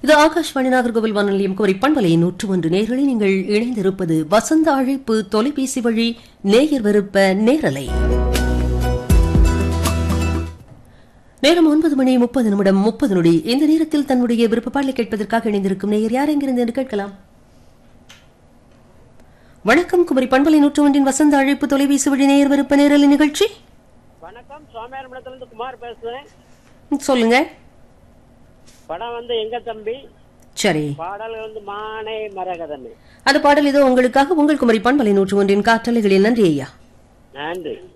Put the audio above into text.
இது ஆகாஷ்வாணி நாகர்கோவில் வானொலியம் குமரி பண்பலை நூற்று ஒன்று நேர்களில் நீங்கள் இணைந்திருப்பது வசந்த அழைப்பு தொலைபேசி வழி நேயர் விருப்ப நேரலை நேரம் ஒன்பது மணி முப்பது நிமிடம் முப்பது நொடி இந்த நேரத்தில் தன்னுடைய விருப்ப பாடலை கேட்பதற்காக இணைந்திருக்கும் நேயர் யார் எங்கிருந்து என்று கேட்கலாம் வணக்கம் குமரி பண்பலை நூற்று ஒன்றின் வசந்த அழைப்பு தொலைபேசி வழி நேயர் விருப்ப நேரலை நிகழ்ச்சி வணக்கம் சோமேரமடத்திலிருந்து குமார் பேசுறேன் ம், சொல்லுங்க படம் வந்து எங்க தம்பி சரி பாடல் வந்து மானை மரகதமே அந்த பாடல் இதோ உங்களுக்காக உங்கள் குமரி பண்பலை நூற்று ஒன்றின் காற்றலைகளில் நன்றி ஐயா நன்றி